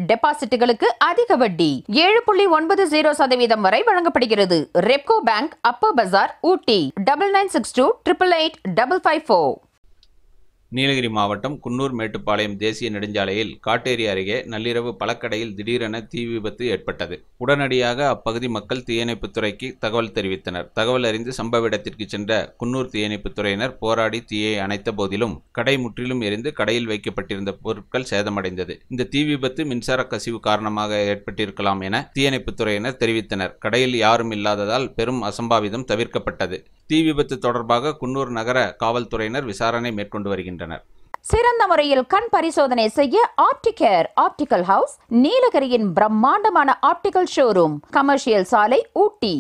டெபாசிட்டுகளுக்கு அதிக வட்டி ஏழு புள்ளி ஒன்பது ஜீரோ சதவீதம் வரை வழங்கப்படுகிறது Repco bank upper Bazaar Ooty double nine six two triple eight double five four Nilgiri மாவட்டம் குன்னூர் மேட்டுப்பாளையம் தேசிய நெடுஞ்சாலையில் காட்டேரி அருகே நள்ளிரவு பழக்கடையில் திடீரென தீ விபத்து ஏற்பட்டது உடனடியாக அப்பகுதி மக்கள் தீயணைப்புத் துறைக்கு தகவல் தெரிவித்தனர் தகவல் அறிந்து சம்பவ இடத்திற்கு சென்ற குன்னூர் தீயணைப்புத் துறையினர் போராடி தீயை அணைத்த போதிலும் கடை முற்றிலும் எரிந்து கடையில் வைக்கப்பட்டிருந்த பொருட்கள் சேதமடைந்தது இந்த தீ விபத்து மின்சார கசிவு காரணமாக ஏற்பட்டிருக்கலாம் என தீயணைப்புத் துறையினர் தெரிவித்தனர் கடையில் யாரும் இல்லாததால் பெரும் அசம்பாவிதம் தவிர்க்கப்பட்டது தீ விபத்து தொடர்பாக குன்னூர் நகர காவல்துறையினர் விசாரணை மேற்கொண்டு வருகின்றனர் சிறந்த முறையில் கண் பரிசோதனை செய்ய ஆப்டிகேர் ஆப்டிகல் ஹவுஸ் நீலகிரியின் பிரம்மாண்டமான ஆப்டிகல் ஷோரூம் கமர்ஷியல் சாலை ஊட்டி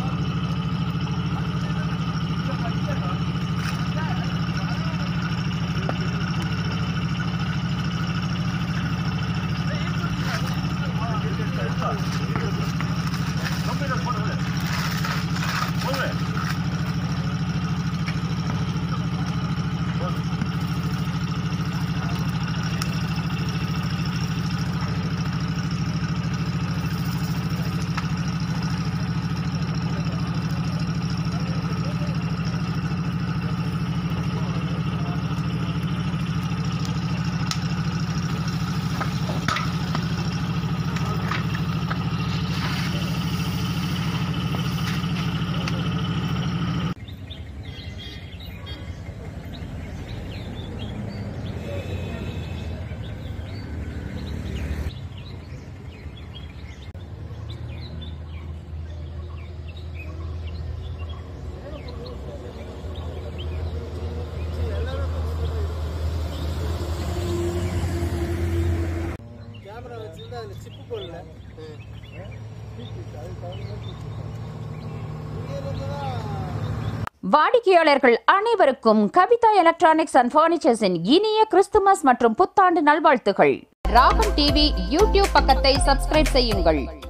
கேமரா வச்சிருந்தா அதுல சிப்பு போடல வாடிக்கையாளர்கள் அனைவருக்கும் கவிதா எலக்ட்ரானிக்ஸ் அண்ட் பர்னிச்சர்ஸின் இனிய கிறிஸ்துமஸ் மற்றும் புத்தாண்டு நல்வாழ்த்துகள் ராகம் டிவி யூடியூப் பக்கத்தை சப்ஸ்கிரைப் செய்யுங்கள்